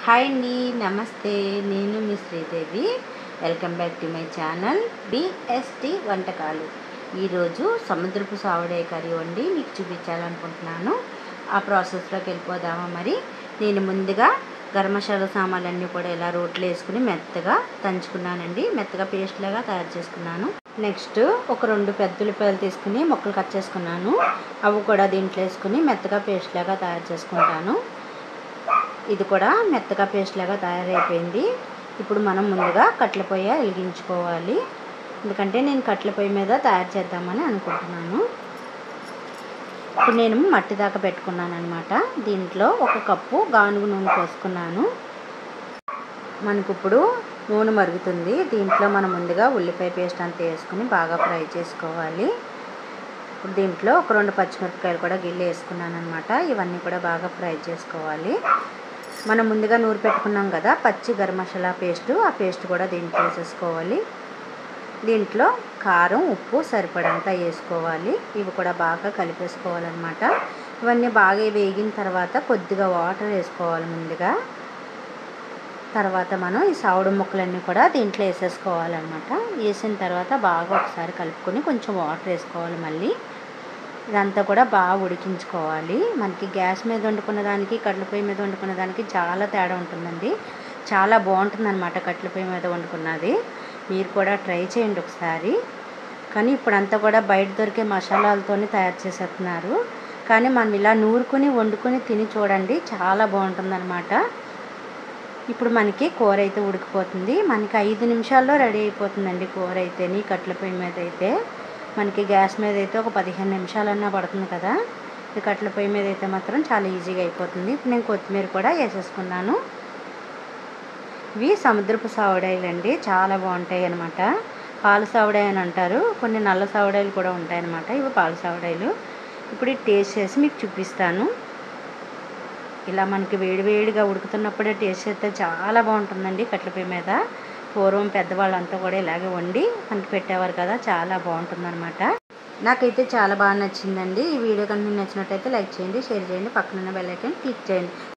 hi అండి నమస్తే నేను మీ Sridevi welcome back to my channel BST వంటకాలు ఈరోజు సముద్రపు సావడే కర్రీ వండి మీకు చూపించాలనుకుంటున్నాను ఆ ప్రాసెస్లోకి వెళ్ళిపోదామా మరి నేను ముందుగా గరం మసాలా సామాన్లన్నీ కూడా ఇలా రోట్లో వేసుకుని మెత్తగా దంచుకున్నానండి మెత్తగా పేస్ట్ లాగా తయారు చేసుకున్నాను నెక్స్ట్ ఒక రెండు పెద్ద ఉల్లిపాయలు తీసుకుని ముక్కలు కట్ చేసుకున్నాను అవి కూడా దీంట్లో వేసుకుని మెత్తగా పేస్ట్ లాగా తయారు చేసుకుంటాను ఇది కూడా మెత్తగా పేస్ట్ లాగా తయారైపోయింది ఇప్పుడు మనం ముందుగా కట్ల పొయ్యి వెలిగించుకోవాలి ఎందుకంటే నేను కట్ల పొయ్యి మీద తయారు చేద్దామని అనుకుంటున్నాను ఇప్పుడు నేను మట్టి దాకా పెట్టుకున్నాను అనమాట దీంట్లో ఒక కప్పు గానుగు నూనె పోసుకున్నాను మనకు ఇప్పుడు నూనె మరుగుతుంది దీంట్లో మనం ముందుగా ఉల్లిపాయ పేస్ట్ అంతా వేసుకుని బాగా ఫ్రై చేసుకోవాలి ఇప్పుడు దీంట్లో ఒక రెండు పచ్చిమిరపకాయలు కూడా గిల్లి వేసుకున్నాను అనమాట ఇవన్నీ కూడా బాగా ఫ్రై చేసుకోవాలి మనం ముందుగా నూరు పెట్టుకున్నాం కదా పచ్చి గరం మసాలా పేస్ట్ ఆ పేస్ట్ కూడా దీంట్లో వేసేసుకోవాలి దీంట్లో కారం ఉప్పు సరిపడంతా వేసుకోవాలి ఇవి కూడా బాగా కలిపేసుకోవాలన్నమాట ఇవన్నీ బాగా వేగిన తర్వాత కొద్దిగా వాటర్ వేసుకోవాలి ముందుగా తర్వాత మనం ఈ సావుడు ముక్కలన్నీ కూడా దీంట్లో వేసేసుకోవాలన్నమాట వేసిన తర్వాత బాగా ఒకసారి కలుపుకొని కొంచెం వాటర్ వేసుకోవాలి మళ్ళీ ఇదంతా కూడా బాగా ఉడికించుకోవాలి మనకి గ్యాస్ మీద వండుకున్న దానికి కట్ల పొయ్యి మీద వండుకున్న దానికి చాలా తేడా ఉంటుందండి చాలా బాగుంటుంది అనమాట కట్ల పొయ్యి మీద వండుకున్నది మీరు కూడా ట్రై చేయండి ఒకసారి కానీ ఇప్పుడంతా కూడా బయట దొరికే మసాలాలతోనే తయారు చేసేస్తున్నారు కానీ మనం ఇలా నూరుకుని వండుకొని తిని చూడండి చాలా బాగుంటుందన్నమాట ఇప్పుడు మనకి కూర అయితే ఉడికిపోతుంది మనకి ఐదు నిమిషాల్లో రెడీ అయిపోతుందండి కూర అయితేని కట్ల పొయ్యి మీద అయితే మనకి గ్యాస్ మీద అయితే ఒక పదిహేను నిమిషాలన్నా పడుతుంది కదా ఈ కట్ల పొయ్యి మీద అయితే మాత్రం చాలా ఈజీగా అయిపోతుంది ఇప్పుడు నేను కొత్తిమీర కూడా వేసేసుకున్నాను ఇవి సముద్రపు సావడాయిలు అండి చాలా బాగుంటాయి అనమాట పాలు సావడాయి అని అంటారు కొన్ని నల్ల సావడాయిలు కూడా ఉంటాయన్నమాట ఇవి పాలు సావడాయిలు ఇప్పుడు ఇది టేస్ట్ చేసి మీకు చూపిస్తాను ఇలా మనకి వేడివేడిగా ఉడుకుతున్నప్పుడే టేస్ట్ చేస్తే చాలా బాగుంటుందండి కట్ల పొయ్యి మీద పూర్వం పెద్దవాళ్ళంతా కూడా ఇలాగే వండి మనకి పెట్టేవారు కదా చాలా బాగుంటుందన్నమాట నాకైతే చాలా బాగా నచ్చిందండి ఈ వీడియో కనుక మీకు నచ్చినట్టయితే లైక్ చేయండి షేర్ చేయండి పక్కనున్న బెల్ ఐకాన్ క్లిక్ చేయండి